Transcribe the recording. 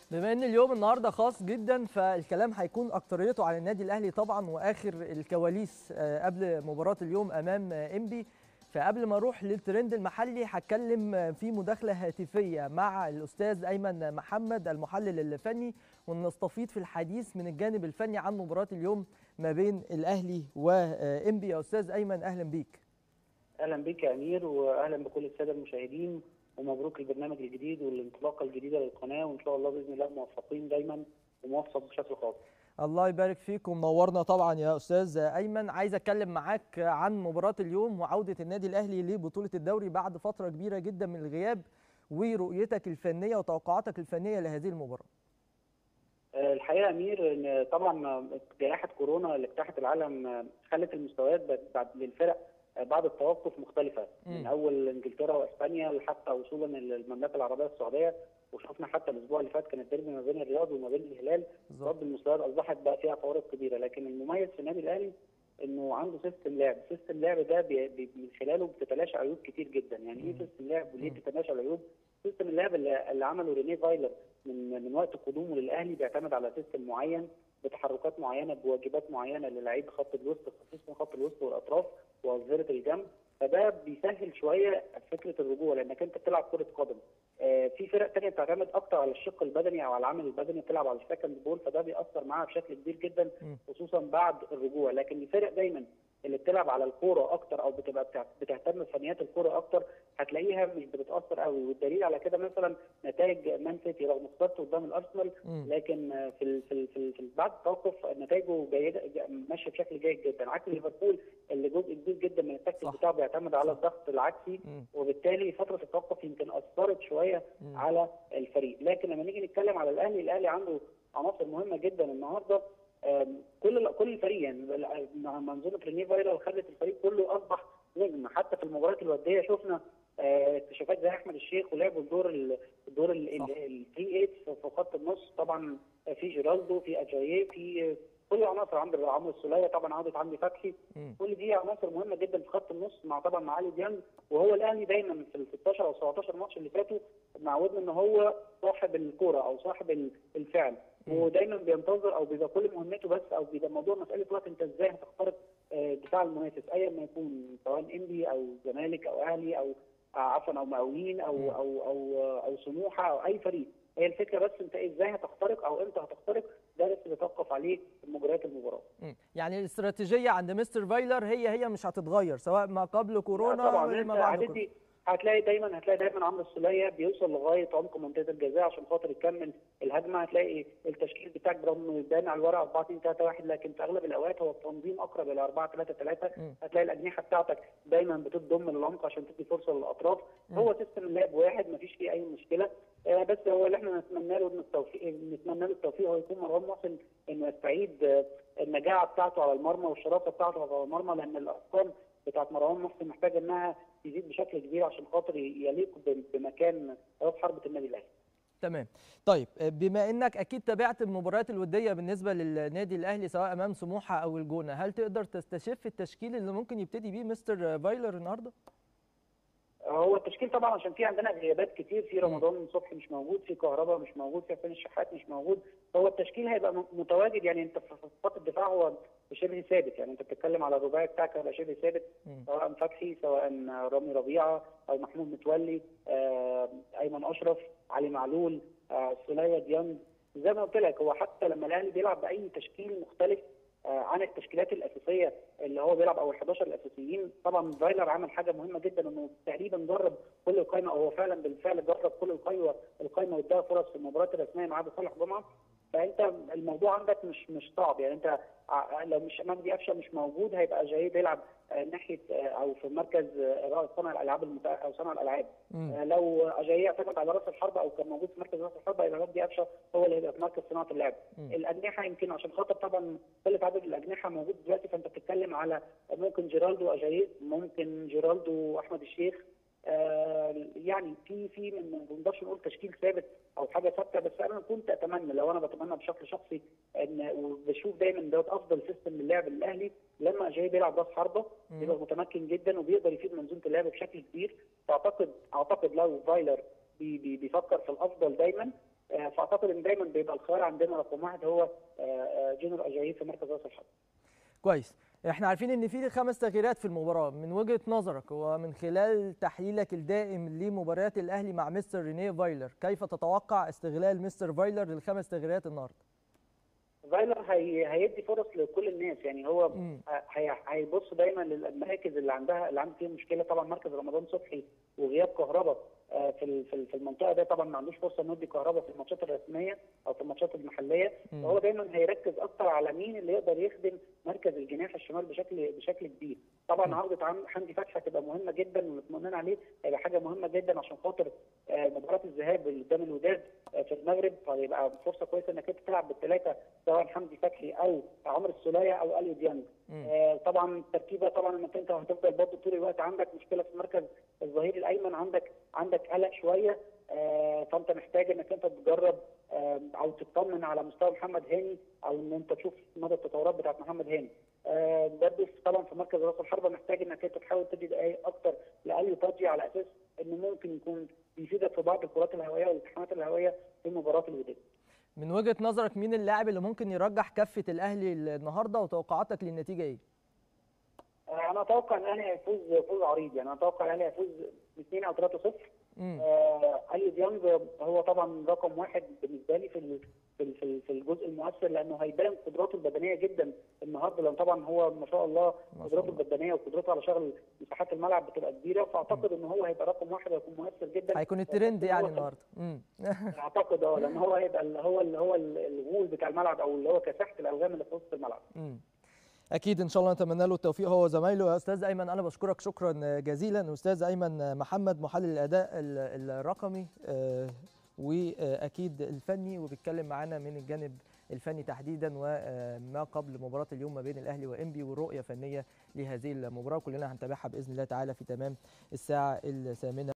بما ان اليوم النهارده خاص جدا فالكلام هيكون اكتريته على النادي الاهلي طبعا واخر الكواليس قبل مباراه اليوم امام انبي فقبل ما اروح للترند المحلي هتكلم في مداخله هاتفيه مع الاستاذ ايمن محمد المحلل الفني ونستفيض في الحديث من الجانب الفني عن مباراه اليوم ما بين الاهلي وانبي يا استاذ ايمن اهلا بيك اهلا بك يا امير واهلا بكل الساده المشاهدين ومبروك البرنامج الجديد والانطلاقه الجديده للقناه وان شاء الله باذن الله موفقين دايما وموفق بشكل خاص. الله يبارك فيك ومنورنا طبعا يا استاذ ايمن عايز اتكلم معاك عن مباراه اليوم وعوده النادي الاهلي لبطوله الدوري بعد فتره كبيره جدا من الغياب ورؤيتك الفنيه وتوقعاتك الفنيه لهذه المباراه. الحقيقه امير ان طبعا جائحه كورونا اللي اجتاحت العالم خلت المستويات بعد للفرق بعد التوقف مختلفه م. من اول انجلترا واسبانيا لحتى وصولا للمملكه العربيه السعوديه وشفنا حتى الاسبوع اللي فات كان الديربي ما بين الرياض وما بين الهلال برضه المستويات اصبحت بقى فيها فوارق كبيره لكن المميز في النادي الاهلي انه عنده سيستم لعب، سيستم لعب ده بي بي من خلاله بتتلاشى عيوب كتير جدا، يعني ايه سيستم لعب وليه بتتلاشى العيوب؟ سيستم اللعب اللي, اللي عمله رينيه فايلر من من وقت قدومه للاهلي بيعتمد على سيستم معين بتحركات معينه بواجبات معينه للاعيب خط الوسط خصوصا خط الوسط والاطراف واظهره الجنب فده بيسهل شويه فكره الرجوع لانك انت بتلعب كره قدم آه في فرق ثانيه بتعتمد اكتر على الشق البدني او على العامل البدني بتلعب على السكند بول فده بيأثر معاها بشكل كبير جدا خصوصا بعد الرجوع لكن الفرق دايما اللي بتلعب على الكوره اكتر او بتبقى بتهتم بفنيات الكوره اكتر هتلاقيها مش بتتاثر قوي والدليل على كده مثلا نتائج مان سيتي رغم خسارته قدام الارسنال لكن في ال في, ال في, ال في بعد التوقف نتائجه جيده ماشيه بشكل جيد جدا عكس ليفربول اللي جزء كبير جدا من التكتيك بتاعه بيعتمد على الضغط العكسي وبالتالي فتره التوقف يمكن اثرت شويه م. على الفريق لكن لما نيجي نتكلم على الاهلي الاهلي عنده عناصر مهمه جدا النهارده كل كل الفريق يعني منظومه رينيه فايلر خلت الفريق كله اصبح نجم حتى في المباريات الوديه شفنا اكتشافات زي احمد الشيخ ولعبوا الدور ال الدور ال 3 في خط النص طبعا في جيرالدو في اجاييه في كل عناصر عند عمرو السوليه طبعا عودة عندي فتحي كل دي عناصر مهمه جدا في خط النص مع طبعا مع علي ديانج وهو الاهلي دايما في ال 16 او 17 ماتش اللي فاتوا معودنا ان هو صاحب الكوره او صاحب الفعل ودايما بينتظر او بيبقى كل مهمته بس او بيبقى الموضوع مساله وقت انت ازاي هتخترق دفاع المنافس ايا ما يكون سواء انبي او زمالك او اهلي او عفوا او مقاولين او او او او سموحه او اي فريق هي الفكره بس انت ازاي هتخترق او امتى هتخترق ده بس بيتوقف عليه مجريات المباراه. يعني الاستراتيجيه عند مستر فايلر هي هي مش هتتغير سواء ما قبل كورونا طبعا ما بعد كورونا. هتلاقي دايما هتلاقي دايما عمرو السوليه بيوصل لغايه عمق منطقه الجزاء عشان خاطر يكمل الهجمه هتلاقي التشكيل بتاعك برغم انه يبان على الورق 4 2 3 1 لكن في اغلب الاوقات هو التنظيم اقرب الى 4 3 3 هتلاقي الاجنحه بتاعتك دايما بتضم للعمق عشان تدي فرصه للاطراف هو سيستم اللعب واحد مفيش فيه اي مشكله آه بس هو اللي احنا نتمنى له التوفيق نتمنى له التوفيق هو يكون مروان محسن انه يستعيد النجاعه بتاعته على المرمى والشراسه بتاعته على المرمى لان الارقام بتاعت مروان محسن محتاجه انها تزيد بشكل كبير عشان خاطر يليق بمكان راس حربه النادي الاهلي. تمام طيب بما انك اكيد تابعت المباريات الوديه بالنسبه للنادي الاهلي سواء امام سموحه او الجونه هل تقدر تستشف التشكيل اللي ممكن يبتدي بيه مستر فايلر النهارده هو التشكيل طبعا عشان في عندنا غيابات كتير في رمضان صبحي مش موجود في كهرباء مش موجود في حسين الشحات مش موجود هو التشكيل هيبقى متواجد يعني انت في خط الدفاع هو شبه ثابت يعني انت بتتكلم على الرباعي بتاعك هيبقى شبه ثابت سواء فتحي سواء رامي ربيعه او محمود متولي آه ايمن اشرف علي معلول آه سوليه ديانج زي ما قلت لك هو حتى لما الاهلي بيلعب باي تشكيل مختلف آه عن التشكيلات الاساسيه اللي هو بيلعب او ال 11 الاساسيين طبعا فايلر عمل حاجه مهمه جدا انه تقريبا جرب كل القائمه او هو فعلا بالفعل جرب كل القائمه القائمه واداها فرص في المباريات الرسميه ما عدا صالح جمعه فانت الموضوع عندك مش مش صعب يعني انت لو مش مجدي قفشه مش موجود هيبقى جاي بيلعب ناحيه او في مركز صانع الالعاب المت... او صانع الالعاب لو اجاي اعتمد على راس الحربه او كان موجود في مركز راس الحربه يبقى مجدي قفشه هو اللي هيبقى في مركز صناعه اللعب الاجنحه يمكن عشان خاطر طبعا قله عدد الاجنحه موجود دلوقتي فانت بتتكلم على ممكن جيرالدو اجاي ممكن جيرالدو احمد الشيخ آه يعني في في ما نقدرش نقول تشكيل ثابت او حاجه ثابته بس انا كنت اتمنى لو انا بتمنى بشكل شخصي ان وبشوف دايما دوت افضل سيستم للعب الاهلي لما جاي بيلعب راس حربه بيبقى متمكن جدا وبيقدر يفيد منظومه اللعب بشكل كبير فاعتقد اعتقد لو فايلر بي بي بيفكر في الافضل دايما فاعتقد ان دايما بيبقى الخيار عندنا رقم واحد هو جونر اجايي في مركز راس الحرب. كويس احنا عارفين ان في خمس تغييرات في المباراه من وجهه نظرك ومن خلال تحليلك الدائم لمباريات الاهلي مع مستر رينيه فايلر كيف تتوقع استغلال مستر فايلر للخمس تغييرات النهارده فايلر هي هيدي فرص لكل الناس يعني هو هي هيبص دايما للمراكز اللي عندها اللي عنده فيها مشكله طبعا مركز رمضان صبحي وغياب كهرباء في في المنطقه ده طبعا ما عندوش فرصه انه يدي كهرباء في الماتشات الرسميه او في الماتشات المحليه فهو دايما هيركز اكتر على مين اللي يقدر يخدم مركز الجناح الشمال بشكل بشكل كبير طبعا عوده حمدي فتحي هتبقى مهمه جدا ومطمئنين عليه هيبقى حاجه مهمه جدا عشان خاطر مباراه الذهاب اللي قدام الوداد في المغرب فهيبقى فرصه كويسه انك انت تلعب بالثلاثه سواء حمدي فتحي او عمرو السوليه او اليو ديانج آه طبعا التركيبه طبعا انك انت هتفضل برضه طول الوقت عندك مشكله في مركز الظهير الايمن عندك عندك قلق شويه آه فانت محتاج انك انت تجرب آه او تطمن على مستوى محمد هاني او ان انت تشوف مدى التطورات بتاعت محمد هاني آه برضه طبعا في مركز راس الحربه محتاج انك انت تحاول تدي دقائق اكتر لاي طاجي على اساس انه ممكن يكون بيفيدك في بعض الكرات الهوائيه والالتحامات الهوائيه في مباراه الوداد. من وجهه نظرك مين اللاعب اللي ممكن يرجح كفه الاهلي النهارده وتوقعاتك للنتيجه ايه؟ انا اتوقع ان الاهلي هيفوز فوز عريض يعني انا اتوقع الاهلي هيفوز ب 2 او 3 0 آه اليو ديانج هو طبعا رقم واحد بالنسبه لي في في في الجزء المؤثر لانه هيبان قدراته البدنيه جدا النهارده لان طبعا هو ما شاء الله قدراته البدنيه وقدرته على شغل مساحات الملعب بتبقى كبيره فاعتقد ان هو هيبقى رقم واحد وهيكون مؤثر جدا هيكون الترند يعني النهارده اعتقد اه لان هو هيبقى اللي هو اللي هو الغول بتاع الملعب او اللي هو كساحه الالغام اللي في وسط الملعب مم. اكيد ان شاء الله نتمنى له التوفيق هو وزمايله يا استاذ ايمن انا بشكرك شكرا جزيلا استاذ ايمن محمد محلل الاداء الرقمي واكيد الفني وبيتكلم معانا من الجانب الفني تحديدا وما قبل مباراه اليوم ما بين الاهلي وانبي ورؤيه فنيه لهذه المباراه كلنا هنتابعها باذن الله تعالى في تمام الساعه الثامنه